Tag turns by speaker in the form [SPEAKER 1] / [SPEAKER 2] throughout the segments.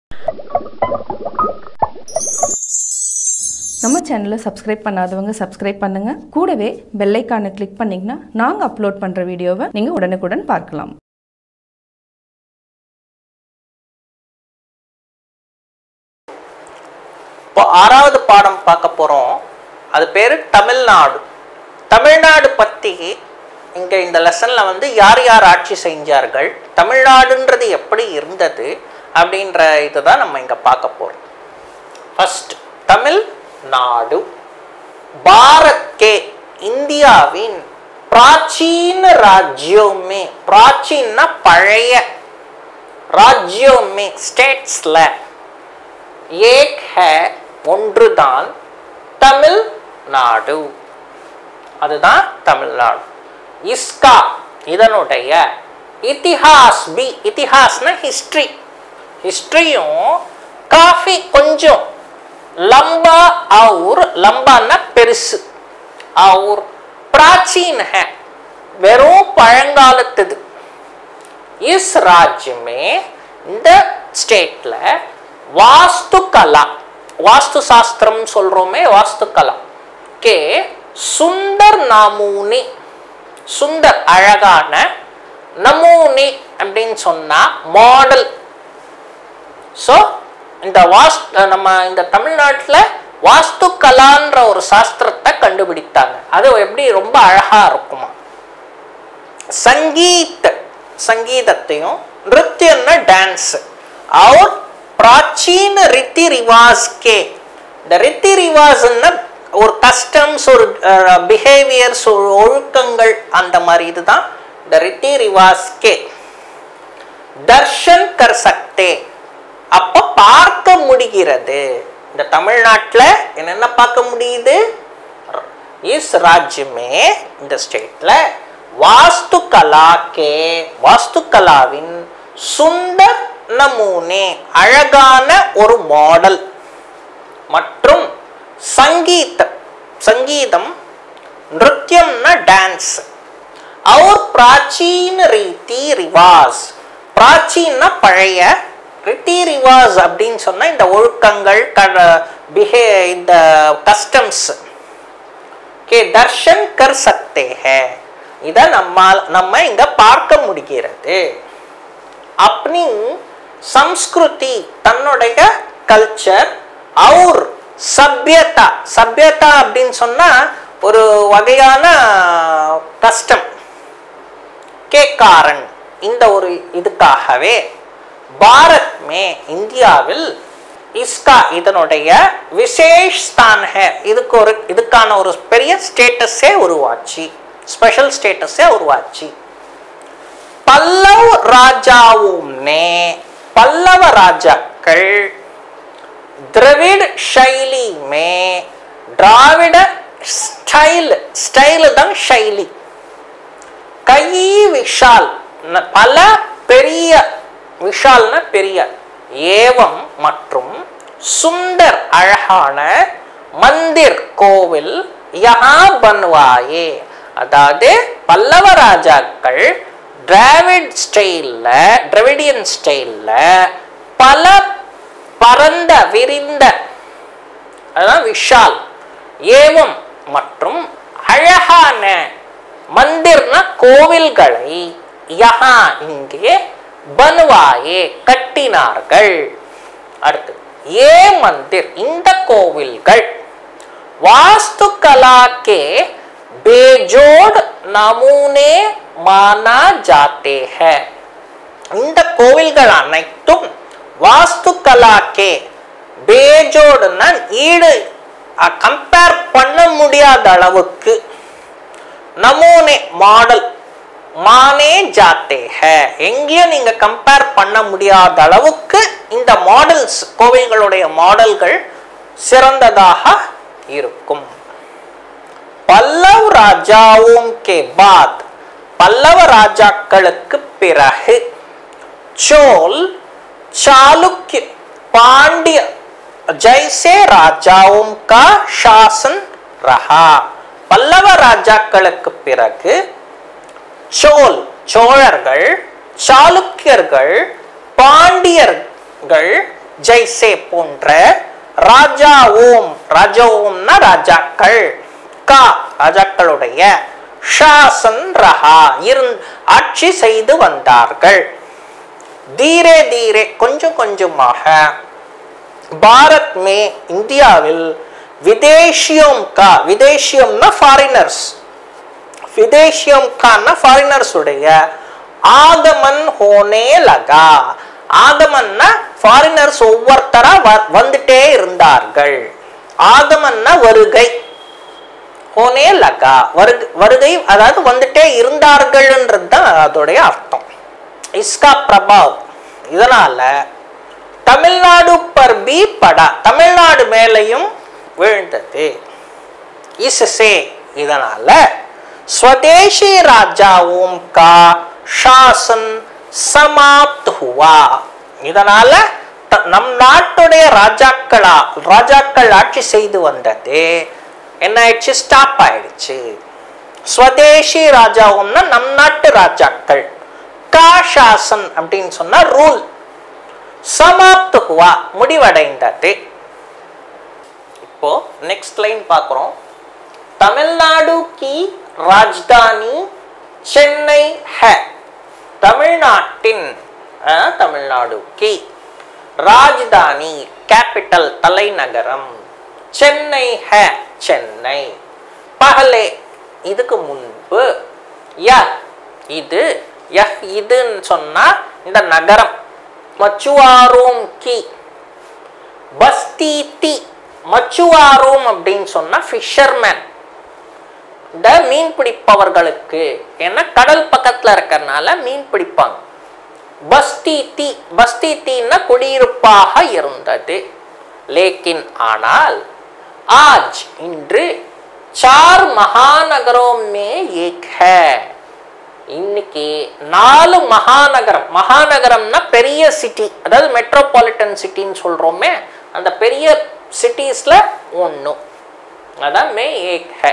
[SPEAKER 1] நம்ம சேனலை சப்ஸ்கிரைப் பண்ணாதவங்க சப்ஸ்கிரைப் பண்ணுங்க கூடவே பெல் ஐக்கானை கிளிக் பண்ணிங்கன்னா நாங்கள் அப்லோட் பண்ணுற வீடியோவை நீங்கள் உடனுக்குடன் பார்க்கலாம்
[SPEAKER 2] இப்போ ஆறாவது பாடம் பார்க்க போகிறோம் அது பேர் தமிழ்நாடு தமிழ்நாடு பற்றி இங்கே இந்த லெசனில் வந்து யார் யார் ஆட்சி செஞ்சார்கள் தமிழ்நாடுன்றது எப்படி இருந்தது அப்படின்ற இதை தான் நம்ம இங்கே பார்க்க போகிறோம் ஃபர்ஸ்ட் தமிழ்நாடு பாரத் கே இந்தியாவின் பிராச்சீன ராஜ்யோமே பிராச்சீன பழைய ராஜ்யோமே ஸ்டேட்ஸில் ஏக் ஹே ஒன்றுதான் தமிழ்நாடு அதுதான் தமிழ்நாடு இஸ்கா இதனுடைய இதிஹாஸ் பி இதிஹாஸ்னா ஹிஸ்ட்ரி ஹிஸ்ட்ரியும் காஃபி கொஞ்சம் லம்பா और லம்பான்னா பெருசு और प्राचीन है வெறும் பழங்காலத்துது இஸ் राज्य में இந்த ஸ்டேட்ல வாஸ்து கலா வாஸ்து சாஸ்திரம் சொல்றோமே வாஸ்து கலா கே சுந்தர் நமூனி சுந்தர் அழகான நமூனி அப்படின்னு சொன்னா மாடல் ஸோ இந்த வாஸ்து நம்ம இந்த தமிழ்நாட்டில் வாஸ்து கலான்ற ஒரு சாஸ்திரத்தை கண்டுபிடித்தாங்க அது எப்படி ரொம்ப அழகா இருக்குமா சங்கீத் சங்கீதத்தையும் நிருத்தியம்னா டான்ஸ் और प्राचीन रीति रिवाज के இந்த ரித்தி ரிவாஜ்னா ஒரு கஸ்டம்ஸ் ஒரு பிஹேவியர்ஸ் ஒரு ஒழுக்கங்கள் அந்த மாதிரி இதுதான் இந்த ரித்தி ரிவாஸ் கே தர்ஷன் கர் சக்தே அப்ப பார்க்க முடிகிறது இந்த தமிழ்நாட்டில் என்னென்ன பார்க்க முடியுது இஸ் ராஜ்யமே இந்த ஸ்டேட்ல வாஸ்து கலா கே வாஸ்து கலாவின் சுந்தர் நமூனே அழகான ஒரு மாடல் மற்றும் சங்கீத சங்கீதம் நிருத்தியம்னா டான்ஸ் और प्राचीन रीति रिवाज பிராச்சீன பழைய ரித்தி ரிவாஸ் அப்படின்னு சொன்னா இந்த ஒழுக்கங்கள் பிஹே இந்த கஸ்டம்ஸ் கே தர்ஷன் கர் சக்தே ஹே இதை நம்மால் நம்ம இங்க பார்க்க முடிகிறது अपनी संस्कृति தன்னுடைய கல்ச்சர் और சभ्यता சभ्यता அப்படின்னு சொன்னா ஒரு வகையான கஷ்டம் கே காரன் இந்த ஒரு இதுக்காகவே பாரத் மே இந்தியாவில் இஸ்கா இதனுடைய விசேஷ் ஸ்தான் ஹே இதுக்கு ஒரு இதுக்கான ஒரு பெரிய ஸ்டேட்டஸே உருவாச்சு ஸ்பெஷல் ஸ்டேட்டஸே உருவாச்சு பல்லவ ராஜாவும் நே பல்லவ ராஜாக்கள் திரவிட शैली में திராவிட ஸ்டைல் ஸ்டைல் தான் शैली கை விஷால் ந- பல பெரிய விஷால்னா பெரிய ஏவம் மற்றும் சுந்தர் அழகான மந்திர் கோவில் யஹா பன்வாயே அதாவது பல்லவ ராஜாக்கள் டிராவிட் ஸ்டைல்ல டிராவிடியன் ஸ்டைல்ல பல பரந்த விரிந்த அதான் விஷால் ஏவம் மற்றும் அழகான மந்திர்னா கோவில்களை யஹா இங்கே பனுவாயே கட்டினார்கள் அடுத்து ஏ மந்திர் இந்த கோவில்கள் வாஸ்து கலா கே बेजोड़ நமூனே மானா ஜாத்தே ஹே இந்த கோவில்கள் அனைத்தும் வாஸ்து கலாக்கே பேஜோடுன்னா ஈடு கம்பேர் பண்ண முடியாத அளவுக்கு நமூனே மாடல் மானே ஜாத்தே ஹே எங்கேயும் நீங்க கம்பேர் பண்ண முடியாத அளவுக்கு இந்த மாடல்ஸ் கோவில்களுடைய மாடல்கள் சிறந்ததாக இருக்கும் பல்லவ் ராஜாவும் கே பாத் பல்லவ ராஜாக்களுக்கு பிறகு चोल चालुक्य पांड्य जैसे राजाओं का शासन रहा பல்லவ ராஜாக்களுக்கு பிறகு சோல் சோழர்கள் சாளுக்கியர்கள் பாண்டியர்கள் ஜெய்சே போன்ற ராஜா ஓம் ராஜா ஓம்னா ராஜாக்கள் கா ராஜாக்களுடைய ஷாசன் ரஹா இருந் ஆட்சி செய்து வந்தார்கள் தீரே தீரே கொஞ்சம் கொஞ்சமாக பாரத் மே இந்தியாவில் விதேஷியம் கா விதேஷியம்னா ஃபாரினர்ஸ் விதேஷியம் கான ஃபாரினர்ஸ் உடைய ஆகமன் ஹோனே லகா ஆகமன்னா ஃபாரினர்ஸ் ஒவ்வொருத்தரா வ- வந்துட்டே இருந்தார்கள் ஆகமன்னா வருகை ஹோனே லகா வருக வருகை அதாவது வந்துட்டே இருந்தார்கள்ன்றது தான் அதோடைய அர்த்தம் இஸ்கா பிரபாவ் இதனால தமிழ்நாடு பர் பி படா தமிழ்நாடு மேலையும் விழுந்தது इससे இதனால स्वदेशी राजाओं का शासन समाप्त हुआ இதனால த- நம் நாட்டுடைய ராஜாக்களா ராஜாக்கள் ஆட்சி செய்து வந்தது என்ன ஆயிடுச்சு ஸ்டாப் ஆயிடுச்சு ஸ்வதேசி ராஜாவும்னா நம் நாட்டு ராஜாக்கள் கா சாசன் அப்படின்னு சொன்னா ரூல் சமாப்த் ஹுவா முடிவடைந்தது இப்போ नेक्स्ट लाइन பார்க்குறோம் तमिलनाडु की राजधानी चेन्नई है தமிழ்நாட்டின் அஹ், தமிழ்நாடு की ராஜதானி கேபிட்டல் தலைநகரம் சென்னை है சென்னை பகலே இதுக்கு முன்பு ய இது யஹ் இதுன்னு சொன்னா இந்த நகரம் மச்சுவாரோம் கி பஸ்தி தி மச்சுவாரோம் அப்படின்னு சொன்னா ஃபிஷர்மேன் இந்த மீன் பிடிப்பவர்களுக்கு ஏன்னா கடல் பக்கத்துல இருக்கறனால மீன் பிடிப்பாங்க பஸ்தி தி பஸ்தி தீன்னா குடியிருப்பாக இருந்தது லேக்கின் ஆனால் ஆஜ் இன்று சார் மகாநகரோं में एक है இன்னைக்கு நாலு மகாநகரம் மகாநகரம்னா பெரிய சிட்டி அதாவது மெட்ரோபாலிட்டன் சிட்டின்னு சொல்றோமே அந்த பெரிய சிட்டிஸ்ல ஒன்று அதான் மே ஏக் ஹை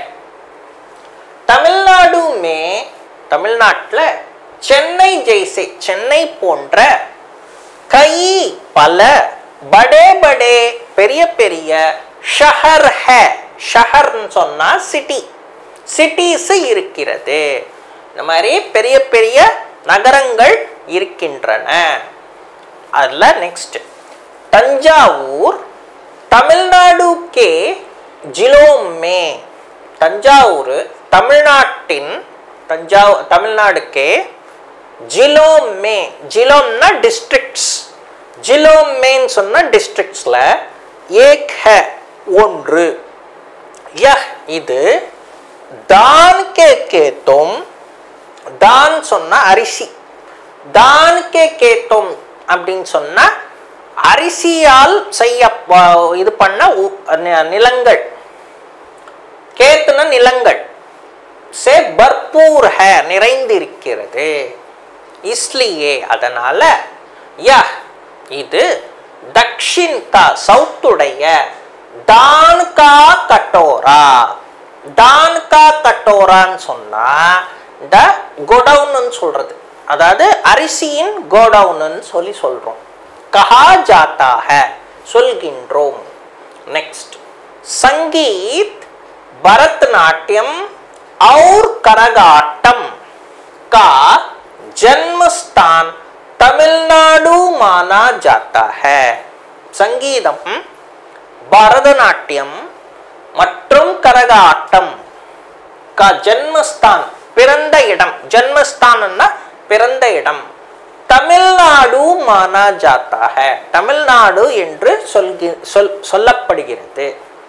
[SPEAKER 2] தமிழ்நாடு மே தமிழ்நாட்டில் சென்னை ஜெய்சே சென்னை போன்ற கை பல படே படே பெரிய பெரிய ஷஹர் ஹே ஷஹர்னு சொன்னா சிட்டி சிட்டிஸ் இருக்கிறது இந்த மாதிரி பெரிய பெரிய நகரங்கள் இருக்கின்றன அதில் நெக்ஸ்ட் தஞ்சாவூர் தமிழ்நாடு கே ஜிலோமே தஞ்சாவூர் தமிழ்நாட்டின் தஞ்சாவூர் தமிழ்நாடுக்கே ஜிலோமே ஜிலோம்னா டிஸ்ட்ரிக்ட்ஸ் ஜிலோமேன்னு சொன்ன டிஸ்ட்ரிக்ட்ஸில் ஏக் ஹ ஒன்று யஹ் இது தான் கே கேத்தும் தான் சொன்னா அரிசி தான் கே கேத்தும் அப்படின்னு சொன்னா அரிசியால் செய்ய ப- இது பண்ண உ- நி- நிலங்கள் கேத்துன நிலங்கள் சே பர்பூர் ஹே நிறைந்திருக்கிறது இஸ்லியே அதனால யஹ் இது தக்ஷின் கா சவுத்துடைய தான் கா கட்டோரா தான் கா கட்டோரான்னு சொன்னா இந்த கோடவுன்னு சொல்றது அதாவது அரிசியின் கோடவுன்னு சொல்லி சொல்றோம் கஹா ஜாத்தா ஹே சொல்கின்றோம் நெக்ஸ்ட் संगीत भरतनाट्यम और करगाटम का जन्म स्थान तमिलनाडु माना जाता है संगीतம் பரதநாட்டியம் மற்றும் கரகாட்டம் का ஜன்மஸ்தான் பிறந்த இடம் ஜன்மஸ்தானம்னா பிறந்த இடம் தமிழ்நாடு மானா ஜாத்தா ஹை தமிழ்நாடு என்று சொல்கி சொல் சொல்லப்படுகிறது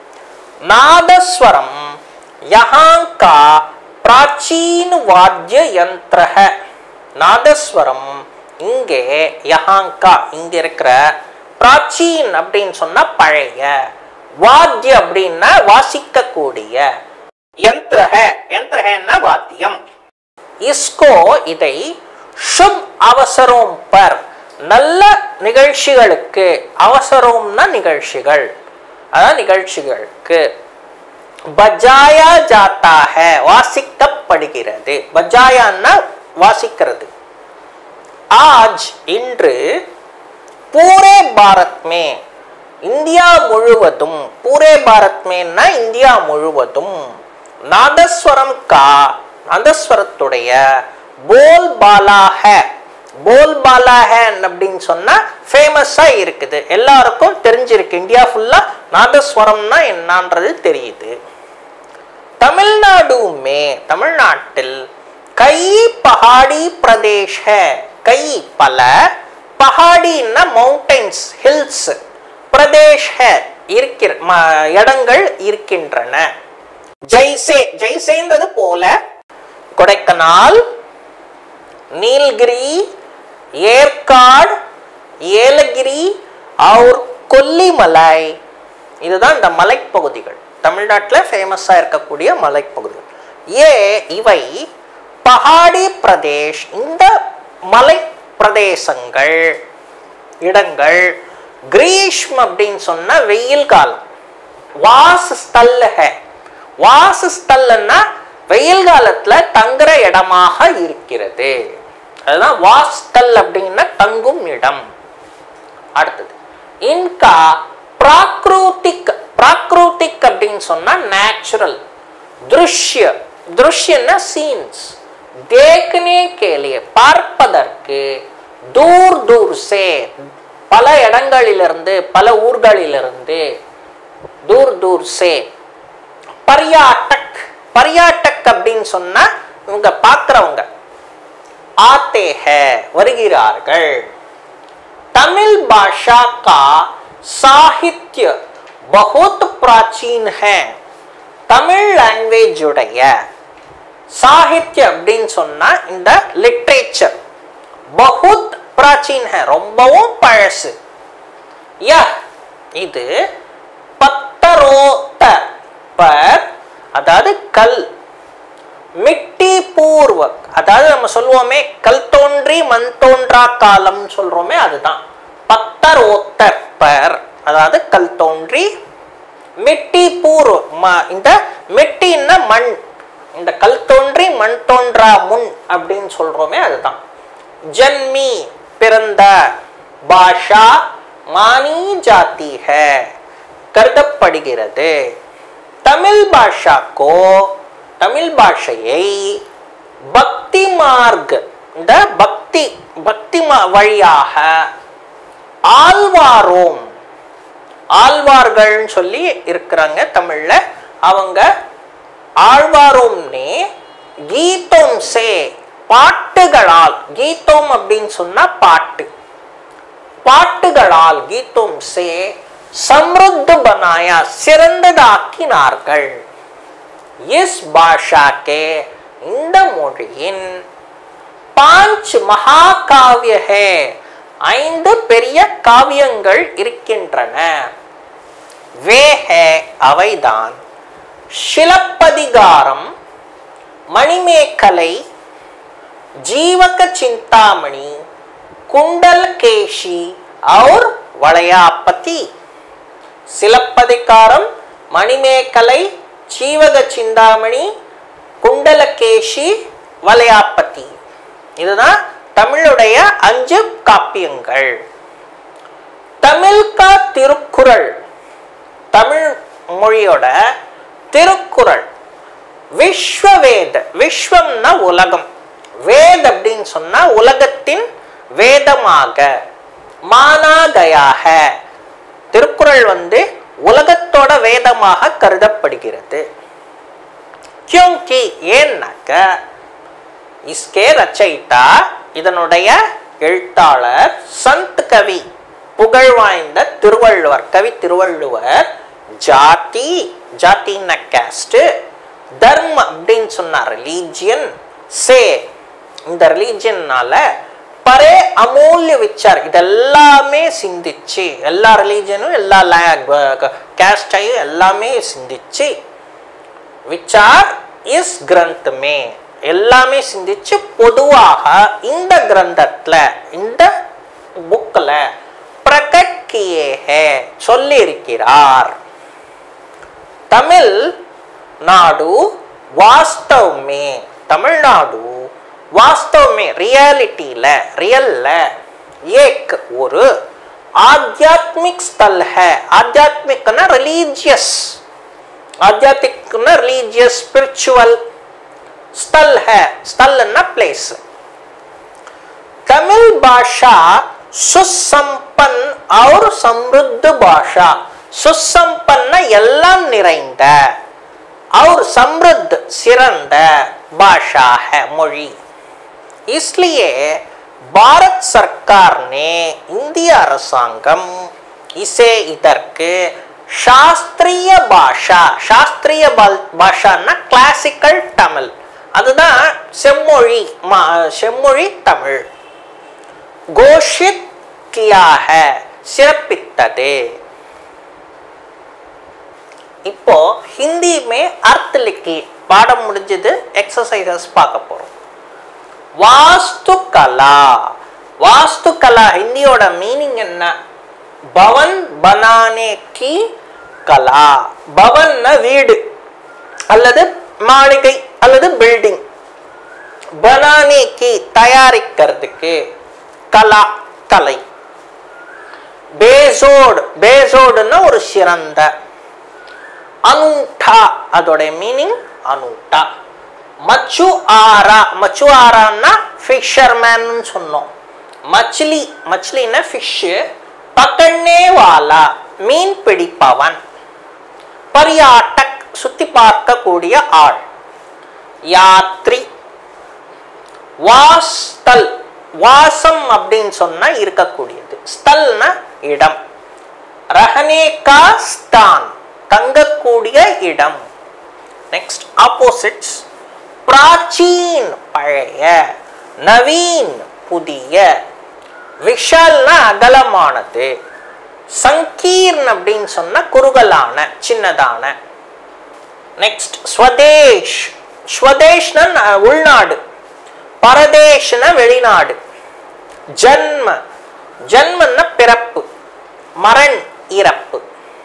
[SPEAKER 2] नादस्वरम यहाँ का प्राचीन वाद्य यंत्र है நாதஸ்வரம் இங்கே யஹாங்கா இங்க இருக்கிற பிராச்சீன் அப்படின்னு சொன்னா பழைய வாத்திய அப்படின்னா வாசிக்கக்கூடிய யந்திரஹ யந்திரஹன்னா வாத்தியம் இஸ்கோ இதை சுப் அவசரோம் பர் நல்ல நிகழ்ச்சிகளுக்கு அவசரோம்னா நிகழ்ச்சிகள் அதான் நிகழ்ச்சிகளுக்கு பஜாயா ஜாத்தா ஹே வாசிக்கப்படுகிறது பஜாயான்னா வாசிக்கிறது ஆஜ் இன்று பூரே பாரத் மே இந்தியா முழுவதும் பூரே பாரத் மேன்னா இந்தியா முழுவதும் நாதஸ்வரம் கா நாதஸ்வரத்துடைய போல் பாலா ஹே போல் பாலா ஹேன் அப்படின்னு சொன்னா ஃபேமஸா இருக்குது எல்லாருக்கும் தெரிஞ்சிருக்கு இந்தியா ஃபுல்லா நாதஸ்வரம்னா என்னன்றது தெரியுது தமிழ்நாடு மே தமிழ்நாட்டில் கை பஹாடி பிரதேஷ் है கை பல பஹாடின்னா மவுண்டைன்ஸ் ஹில்ஸ் பிரதேஷ் है இருக்கிற ம- இடங்கள் இருக்கின்றன ஜெய்சே ஜெய்சேன்றது போல கொடைக்கானல் நீலகிரி ஏற்காடு ஏலகிரி और கொல்லிமலை இதுதான் இந்த மலைப்பகுதிகள் தமிழ்நாட்டில் ஃபேமஸாக இருக்கக்கூடிய மலைப்பகுதிகள் ஏ இவை பஹாடி பிரதேஷ் இந்த மலை பிரதேசங்கள் இடங்கள் கிரீஷ்ம் அப்படின்னு சொன்னா வெயில் காலம் வாஸ் ஸ்தல் ஹே வாஸ் ஸ்தல்னா வெயில் காலத்துல தங்குற இடமாக இருக்கிறது அதுதான் வாஸ்தல் அப்படின்னா தங்கும் இடம் அடுத்தது இன்கா பிராக்ரூதிக் பிராக்ரூதிக் அப்படின்னு சொன்னா நேச்சுரல் திருஷ்ய திருஷ்யன்னா சீன்ஸ் தேக்கனே கேலிய பார்ப்பதற்கு தூர் தூர் சே பல இடங்களிலிருந்து பல ஊர்களிலிருந்து தூர் தூர் சே பர்யாட்டக் பர்யாட்டக் அப்படின்னு சொன்னா இவங்க பார்க்குறவங்க ஆத்தே ஹே வருகிறார்கள் तमिल भाषा का साहित्य बहुत प्राचीन है தமிழ் லாங்குவேஜ் உடைய சாகித்ய அப்படின்னு சொன்னா இந்த லிட்ரேச்சர் பகுத் பிராச்சீன் ஹே ரொம்பவும் பழசு ய இது பத்தரோத்த பர் அதாவது கல் மிட்டி பூர்வ அதாவது நம்ம சொல்லுவோமே கல் தோன்றி மண் தோன்றா காலம் சொல்றோமே அதுதான் பத்தர் ஓத்தர் பர் அதாவது கல் தோன்றி மிட்டி பூர்வ ம- இந்த மிட்டின்னா மண் இந்த கல் தோன்றி மண் தோன்றா முன் அப்படின்னு சொல்றோமே அதுதான் ஜன்மி பிறந்த பாஷா மானி ஜாதி ஹே கருதப்படுகிறது தமிழ் பாஷாக்கோ தமிழ் பாஷையை பக்தி மார்க் இந்த பக்தி பக்தி மா- வழியாக ஆழ்வாரோம் ஆழ்வார்கள்னு சொல்லி இருக்கிறாங்க தமிழ்ல அவங்க ஆழ்வாரோம்னே கீதோம் சே பாட்டுகளால் கீதோம் அப்படின்னு சொன்னா பாட்டு பாட்டுகளால் கீதோம் சே சம்ருத்த பனாயா சிறந்ததாக்கினார்கள் இஸ் பாஷா கே இந்த மொழியின் பாஞ்ச் மகாகாவிய ஹே ஐந்து பெரிய காவியங்கள் இருக்கின்றன வே ஹே அவைதான் சிலப்பதிகாரம் மணிமேகலை ஜீவக சிந்தாமணி குண்டல் கேஷி और வளையாபதி சிலப்பதிகாரம் மணிமேகலை ஜீவக சிந்தாமணி குண்டலகேஷி வளையாபதி இதுதான் தமிழுடைய அஞ்சு காப்பியங்கள் தமிழ்கா திருக்குறள் தமிழ் மொழியோட திருக்குறள் விஸ்வவேத விஸ்வம்னா உலகம் வேத் அப்படின்னு சொன்னா உலகத்தின் வேதமாக மானாகயாக திருக்குறள் வந்து உலகத்தோட வேதமாக கருதப்படுகிறது கியோங்கி ஏன்னாக்க இஸ்கே ரச்சயிட்டா இதனுடைய எழுத்தாளர் சந்த் கவி புகழ் வாய்ந்த திருவள்ளுவர் கவி திருவள்ளுவர் ஜாதி ஜாத்தின கேஸ்ட் தர்ம அப்படின்னு சொன்னார் ரிலீஜியன் சே இந்த ரிலீஜியன்னால பரே அமூல்ய விச்சார் இதெல்லாமே சிந்திச்சு எல்லா ரிலீஜனும் எல்லா கேஸ்டையும் எல்லாமே சிந்திச்சு விச்சார் இஸ் கிரந்தமே எல்லாமே சிந்திச்சு பொதுவாக இந்த கிரந்தத்துல இந்த புக்ல பிரகட் கியே ஹே சொல்லி இருக்கிறார் தமிழ் நாடு வாஸ்தவ் மே தமிழ்நாடு வாஸ்தவ் மே ரியாலிட்டியில ரியல்ல ஏக் ஒரு आध्यात्मिक स्थल है आध्यात्मिक ना रिलीजियस आध्यात्मिक ना रिलीजियस स्पिरिचुअल स्थल है स्थल ना प्लेस तमिल भाषा सुसंपन्न और समृद्ध भाषा சுசம்பன்ன எல்லாம் நிறைந்த और समृद्ध சிறந்த भाषा है மொழி इसलिए भारत सरकार ने இந்திய அரசாங்கம் இசே இதற்கு சாஸ்திரிய பாஷா சாஸ்திரிய பா- பாஷான்னா கிளாசிக்கல் தமிழ் அதுதான் செம்மொழி மா- செம்மொழி தமிழ் கோஷித் கியா है சிறப்பித்தது இப்போ ஹிந்தி மே அர்த் லிக்கி பாடம் முடிஞ்சது எக்ஸசைசஸ் பார்க்க போறோம் வாஸ்து கலா வாஸ்து கலா ஹிந்தியோட மீனிங் என்ன பவன் பனானே கி கலா பவன்னா வீடு அல்லது மாளிகை அல்லது பில்டிங் பனானே கி தயாரிக்கிறதுக்கு கலா கலை பேசோடு பேசோடுன்னா ஒரு சிறந்த அனூட்டா அதோட மீனிங் அனூட்டா மச்சு ஆரா மச்சு ஆரான்னா ஃபிஷர்மேன் சொன்னோம் மச்லி மச்லின்னா ஃபிஷ் பக்கண்ணே வாலா மீன் பிடிப்பவன் பரியாட்டக் சுத்தி பார்க்கக்கூடிய ஆள் யாத்ரி வாஸ்தல் வாசம் அப்படின்னு சொன்னா இருக்கக்கூடியது ஸ்தல்னா இடம் ரஹனே கா ஸ்தான் தங்கக்கூடிய இடம் நெக்ஸ்ட் ஆப்போசிட்ஸ் பிராச்சீன் பழைய நவீன் புதிய விஷால்னா அகலமானது சங்கீர்ன் அப்படின்னு சொன்னா குறுகலான சின்னதான நெக்ஸ்ட் ஸ்வதேஷ் ஸ்வதேஷ்னா ந- உள்நாடு பரதேஷ்னா வெளிநாடு ஜன்ம ஜன்மன்னா பிறப்பு மரண் இறப்பு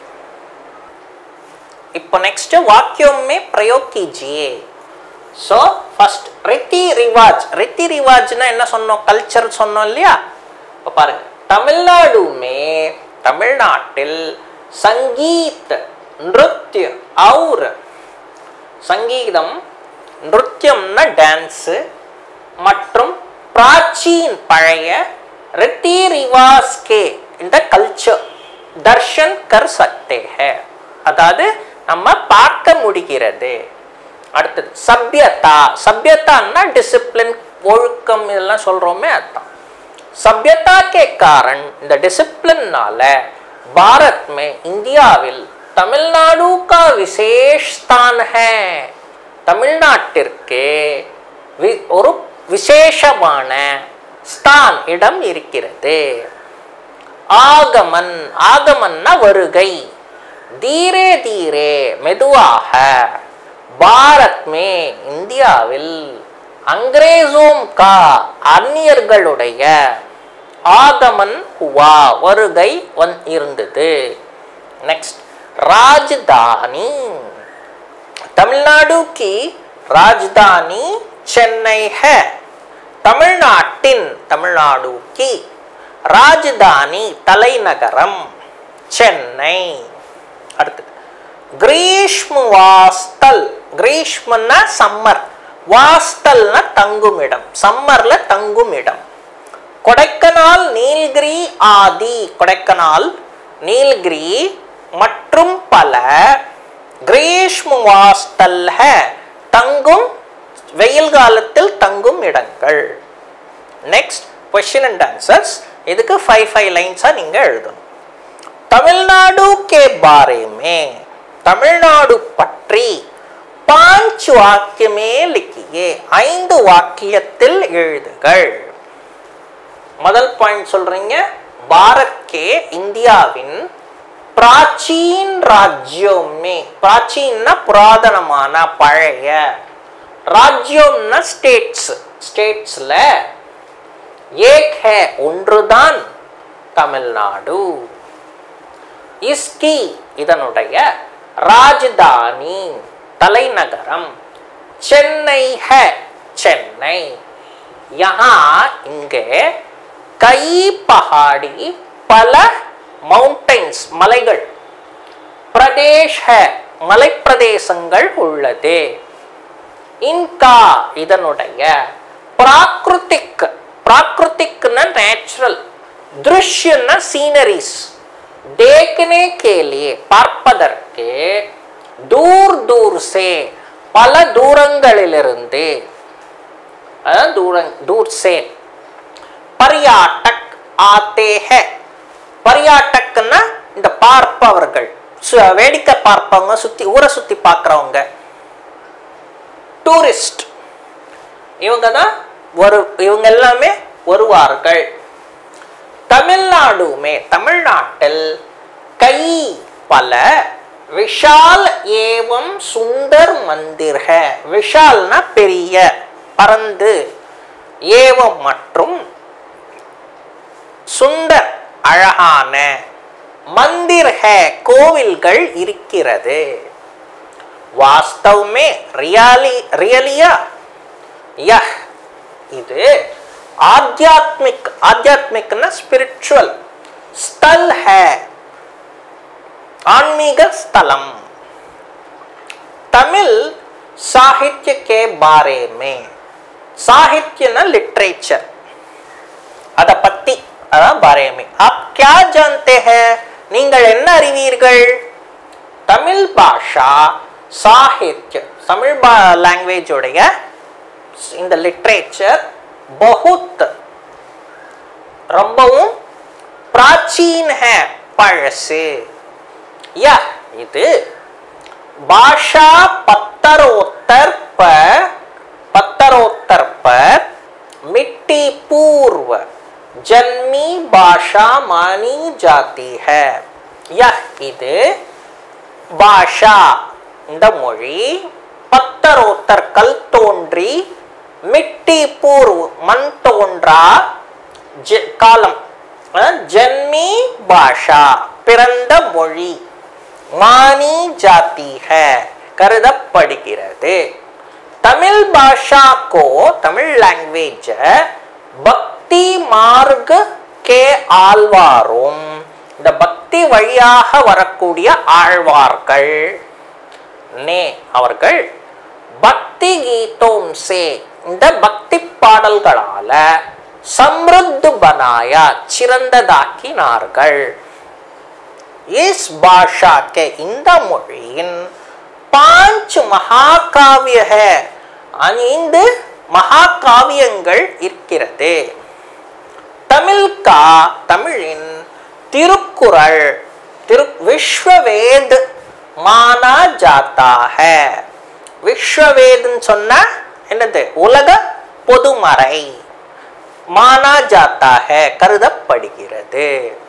[SPEAKER 2] இப்போ நெக்ஸ்ட் வாக்கியம் में प्रयोग कीजिए ஸோ ஃபர்ஸ்ட் ரித்தி ரிவாஜ் ரித்தி ரிவாஜ்னா என்ன சொன்னோம் கல்ச்சர் சொன்னோம் இல்லையா இப்போ பாருங்க தமிழ்நாடு மே தமிழ்நாட்டில் சங்கீத் நிருத்ய और சங்கீதம் நிருத்தியம்னா டான்ஸு மற்றும் பிராச்சீன் பழைய ரித்தி ரிவாஸ் கே இந்த கல்ச்சர் தர்ஷன் கர் சக்தே ஹே அதாவது நம்ம பார்க்க முடிகிறது அடுத்தது சபியதா சபியதான்னா டிசிப்ளின் ஒழுக்கம் இதெல்லாம் சொல்றோமே அதுதான் सभ्यता के कारण இந்த डिसिप्लिनனால भारत में இந்தியாவில் தமிழ்நாடு का विशेष स्थान है தமிழ்நாட்டிற்கு வி- ஒரு விசேஷமான ஸ்தான் இடம் இருக்கிறது ஆகமன் ஆகமன்னா வருகை தீரே தீரே மெதுவாக பாரத் மே இந்தியாவில் அங்கிரேசோம் கா அந்நியர்களுடைய ஆகமன் ஹுவா வருகை வந் இருந்தது நெக்ஸ்ட் ராஜதானி तमिलनाडु की राजधानी चेन्नई है தமிழ்நாட்டின் தமிழ்நாடு கி ராஜதானி தலைநகரம் சென்னை அடுத்தது கிரீஷ்ம வாஸ்தல் கிரீஷ்மன்னா சம்மர் வாஸ்தல்னா தங்குமிடம் சம்மர்ல தங்குமிடம் கொடைக்கானல் நீல்கிரி ஆதி கொடைக்கானல் நீல்கிரி மற்றும் பல கிரீஷ்ம வாஸ்தல் ஹே தங்கும் வெயில் காலத்தில் தங்கும் இடங்கள் நெக்ஸ்ட் கொஸ்டின் அண்ட் ஆன்சர்ஸ் இதுக்கு ஃபைவ் ஃபைவ் லைன்ஸாக நீங்கள் எழுதணும் தமிழ்நாடு கே பாரே மே தமிழ்நாடு பற்றி பாஞ்ச் வாக்கியமே லிக்கியே ஐந்து வாக்கியத்தில் எழுதுகள் முதல் பாயிண்ட் சொல்றீங்க பாரத் கே இந்தியாவின் பிராச்சீன் ராஜ்யமே பிராச்சீன்னா புராதனமான பழைய ராஜ்யம்னா ஸ்டேட்ஸ் ஸ்டேட்ஸ்ல ஏக் ஹே ஒன்றுதான் தமிழ்நாடு இஸ்கி இதனுடைய ராஜதானி தலைநகரம் சென்னை ஹே சென்னை யஹா இங்கே கை பஹாடி பல மவுண்டைன்ஸ் மலைகள் பிரதேஷ மலைப்பிரதேசங்கள் உள்ளது இன்கா இதனுடைய பிராகிருத்திக் பிராகிருத்திக்னா நேச்சுரல் திருஷ்யன்னா சீனரிஸ் देखने के लिए பார்ப்பதற்கு தூர் தூர் சே பல தூரங்களிலிருந்து அதாவது தூரங் தூர் சே பர்யாட்டக் ஆத்தே ஹே பர்யாட்டக்னா இந்த பார்ப்பவர்கள் சு- வேடிக்கை பார்ப்பவங்க சுத்தி ஊரை சுத்தி பார்க்கறவங்க டூரிஸ்ட் இவங்க தான் ஒரு இவங்க எல்லாமே வருவார்கள் தமிழ்நாடுமே தமிழ்நாட்டில் கை பல விஷால் ஏவம் சுந்தர் மந்திர்க விஷால்னா பெரிய பறந்து ஏவம் மற்றும் சுந்தர் அழகான மந்திர்க கோவில்கள் இருக்கிறது வாஸ்தவ் மே ரியாலி ரியலியா யஹ் இது आध्यात्मिक आध्यात्मिक ना स्पिरिचुअल स्थल है आन्मीग स्थलम तमिल साहित्य के बारे में साहित्य ना लिटरेचर அத பத்தி அதான் பாரேமி ஆப் क्या जानते हैं நீங்கள் என்ன அறிவீர்கள் தமிழ் பாஷா சாகித்ய தமிழ் லாங்குவேஜ் உடைய இந்த லிட்ரேச்சர் बहुत ரொம்பவும் பிராச்சீன் है பழசு यह இது भाषा पत्तरोत्तर पर पत्तरोत्तर पर मिट्टी पूर्व जन्मी भाषा मानी जाती है यह இது பாஷா இந்த மொழி பத்தரோத்தர் கல் தோன்றி மிட்டி பூர்வ் மண் தோன்றா ஜ- காலம் அஹ், ஜன்மி பாஷா பிறந்த மொழி மானி ஜாதி है கருதப்படுகிறது தமிழ் பாஷா கோ தமிழ் லாங்குவேஜ் பக்தி மார்க் கே ஆழ்வாரும் இந்த பக்தி வழியாக வரக்கூடிய ஆழ்வார்கள் நே அவர்கள் பக்தி கீதோம் சே இந்த பக்தி பாடல்களால சம்ருத்து பனாயா சிறந்ததாக்கினார்கள் इस भाषा के இந்த மொழியின் பாஞ்ச் மகாகாவிய है ஐந்து மகாகாவியங்கள் இருக்கிறது தமிழ் கா தமிழின் திருக்குறள் திரு விஸ்வவேத் மானா ஜாத்தா है விஸ்வவேத்னு சொன்னா என்னது உலக பொதுமறை மானா ஜாத்தா है கருதப்படுகிறது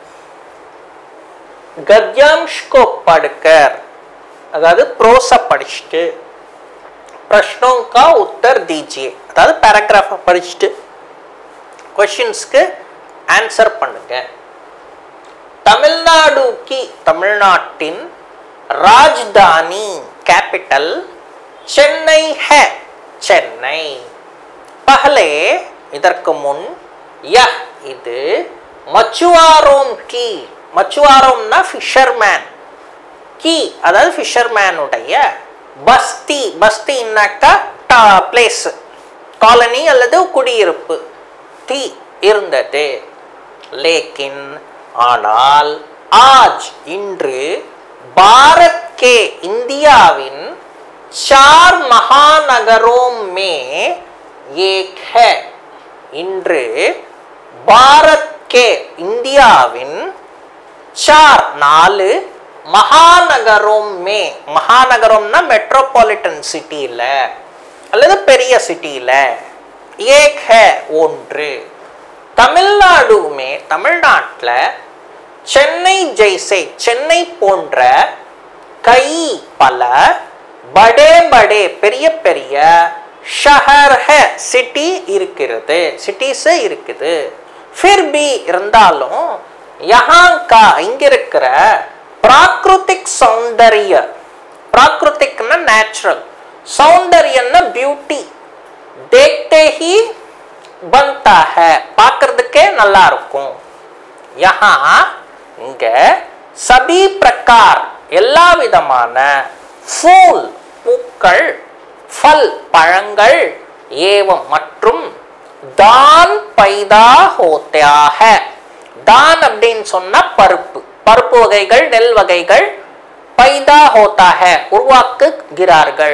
[SPEAKER 2] गद्यांश को पढ़कर அதாவது ப்ரோஸை படிச்சுட்டு प्रश्नों का उत्तर दीजिए அதாவது பேராகிராஃபை படிச்சுட்டு கொஷின்ஸ்க்கு ஆன்சர் பண்ணுங்க தமிழ்நாடு கி தமிழ்நாட்டின் ராஜ்தானி கேபிட்டல் சென்னை है சென்னை பஹலே இதற்கு முன் யஹ் இது மச்சுவாரோம் கி மச்சுவாரோம்னா ஃபிஷர்மேன் கி அதாவது ஃபிஷர்மேனுடைய பஸ்தி பஸ்தின்னாக்கா பிளேஸ் காலனி அல்லது குடியிருப்பு தி இருந்தது லேக்கின் ஆனால் ஆஜ் இன்று பாரத் கே இந்தியாவின் चार महानगरों में एक है இன்று பாரத் கே இந்தியாவின் சார் நாலு மகாநகரம் மே மகாநகரம்னா மெட்ரோபாலிட்டன் சிட்டியில் அல்லது பெரிய சிட்டியில் ஏக் ஹே ஒன்று தமிழ்நாடுமே தமிழ்நாட்டில் சென்னை ஜெய்சே சென்னை போன்ற கை பல படே படே பெரிய பெரிய ஷஹர் ஹே சிட்டி இருக்கிறது சிட்டிஸ் இருக்குது ஃபிர் பி இருந்தாலும் யஹாங் கா இங்க இருக்கிற பிராகிருத்திக் சௌந்தர்ய பிராகிருத்திக்னா நேச்சுரல் சௌந்தர்யம்னா பியூட்டி देखते ही बनता है பார்க்கறதுக்கே நல்லா இருக்கும் யஹா இங்க சபி பிரகார் எல்லா விதமான ஃபூல் பூக்கள் ஃபல் பழங்கள் ஏவம் மற்றும் தான் பைதா ஹோத்யாக தான் அப்படின்னு சொன்னா பருப்பு பருப்பு வகைகள் நெல் வகைகள் பைதா ஹோத்தாக உருவாக்குகிறார்கள்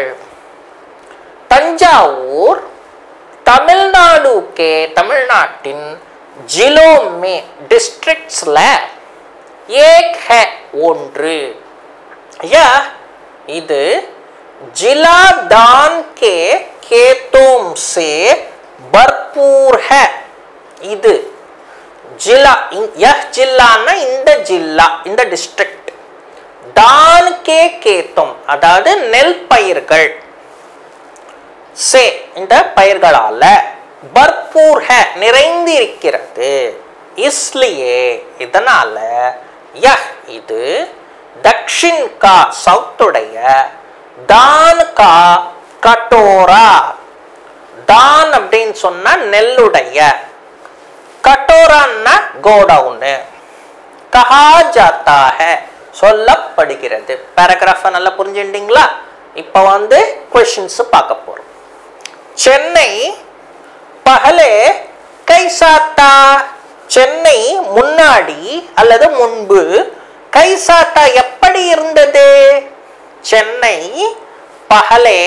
[SPEAKER 2] தஞ்சாவூர் தமிழ்நாடு கே தமிழ்நாட்டின் ஜிலோ மே டிஸ்ட்ரிக்ட்ஸ்ல ஏக் ஹே ஒன்று யா இது जिला दान के खेतों से भरपूर है இது ஜில்லா यह ஜில்லான்னா இந்த ஜில்லா இந்த டிஸ்ட்ரிக்ட் தான் கே கேத்தம் அதாவது நெல் பயிர்கள் சே இந்த பயிர்களால பர்பூர் ஹே நிறைந்திருக்கிறது இஸ்லியே இதனால யஹ் இது தக்ஷின் கா சவுத்துடைய தான் கா கட்டோரா தான் அப்படின்னு சொன்னா நெல்லுடைய கட்டோரான்னா கோடவுனு கஹா ஜாத்தா ஹே சொல்லப்படுகிறது பேராகிராஃபை நல்லா புரிஞ்சுட்டீங்களா இப்போ வந்து கொஷின்ஸ் பார்க்க போறோம் சென்னை பகலே கைசாத்தா சென்னை முன்னாடி அல்லது முன்பு கைசாத்தா எப்படி இருந்தது சென்னை பகலே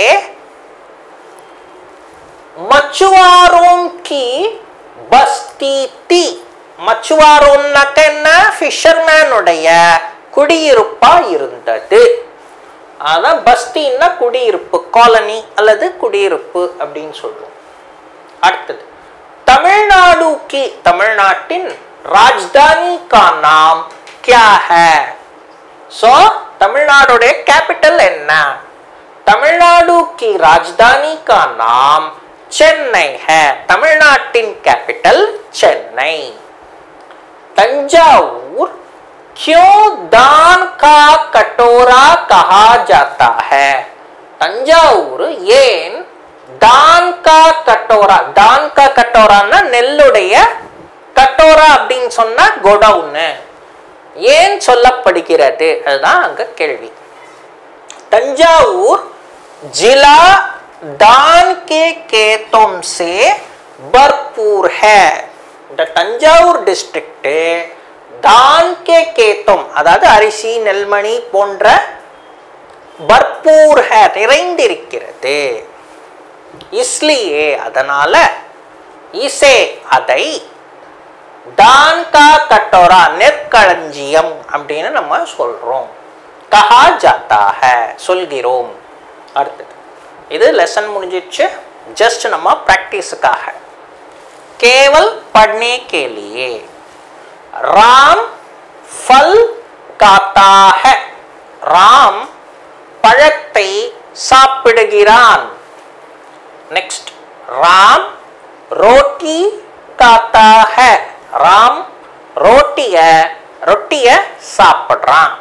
[SPEAKER 2] मछुआरों की बस्ती थी மச்சுவாரோன்னாக்க என்ன ஃபிஷர்மேனுடைய குடியிருப்பா இருந்தது அதான் பஸ்தின்னா குடியிருப்பு காலனி அல்லது குடியிருப்பு அப்படின்னு சொல்லுவோம் அடுத்தது தமிழ்நாடு கி தமிழ்நாட்டின் ராஜ்தானி கா நாம் கியா ஹே சோ தமிழ்நாடுடைய கேபிட்டல் என்ன तमिलनाडु की राजधानी का नाम चेन्नई है तमिलनाटिन कैपिटल चेन्नई तंजावुर क्यों दान का कटोरा कहा जाता है தஞ்சாவூர் ஏன் தான் கா கட்டோரா தான் கா கட்டோரான்னா நெல்லுடைய கட்டோரா அப்படின்னு சொன்னா கொடவுன்னு ஏன் சொல்லப்படுகிறது அதுதான் அங்க கேள்வி तंजावुर जिला दान के खेतों से भरपूर है இந்த தஞ்சாவூர் டிஸ்ட்ரிக்ட் தான் கே கேத்தம் அதாவது அரிசி நெல்மணி போன்ற பர்பூர் ஹே நிறைந்திருக்கிறது இஸ்லியே அதனால இசே அதை தான் கா கட்டோரா நெற்களஞ்சியம் அப்படின்னு நம்ம சொல்றோம் கஹா ஜாத்தா ஹே சொல்கிறோம் அடுத்தது இது லெசன் முடிஞ்சிடுச்சு ஜஸ்ட் நம்ம ப்ராக்டிஸுக்காக केवल पढ़ने के लिए राम फल खाता है ராம் பழத்தை சாப்பிடுகிறான் நெக்ஸ்ட் ராம் ரோட்டி காத்தா है ராம் ரோட்டிய ரொட்டிய சாப்பிடுறான்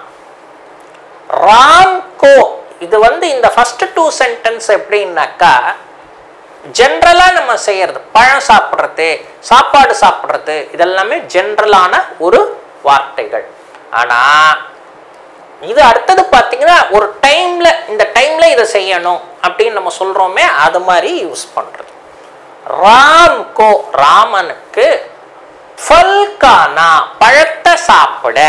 [SPEAKER 2] ராம் கோ இது வந்து இந்த ஃபர்ஸ்ட் டூ சென்டென்ஸ் எப்படின்னாக்கா ஜென்ரலாக நம்ம செய்யறது பழம் சாப்பிட்றது சாப்பாடு சாப்பிட்றது இதெல்லாமே ஜென்ரலான ஒரு வார்த்தைகள் ஆனால் இது அடுத்தது பார்த்தீங்கன்னா ஒரு டைமில் இந்த டைமில் இதை செய்யணும் அப்படின்னு நம்ம சொல்கிறோமே அது மாதிரி யூஸ் பண்ணுறது ராம் கோ ராமனுக்கு ஃபல்கானா பழத்தை சாப்பிட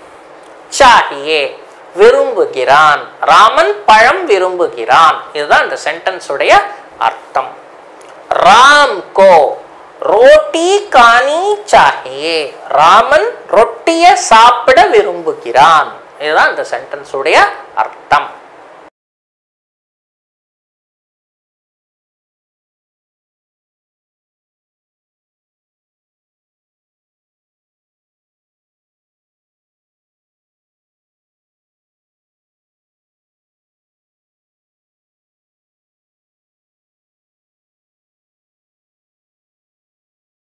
[SPEAKER 2] சாகியே விரும்புகிறான் ராமன் பழம் விரும்புகிறான் இதுதான் இந்த சென்டென்ஸுடைய அர்த்தம் ராம் கோ ரோட்டி காணி சாஹியே ராமன் ரொட்டிய சாப்பிட விரும்புகிறான் இதுதான் இந்த சென்டென்ஸுடைய அர்த்தம்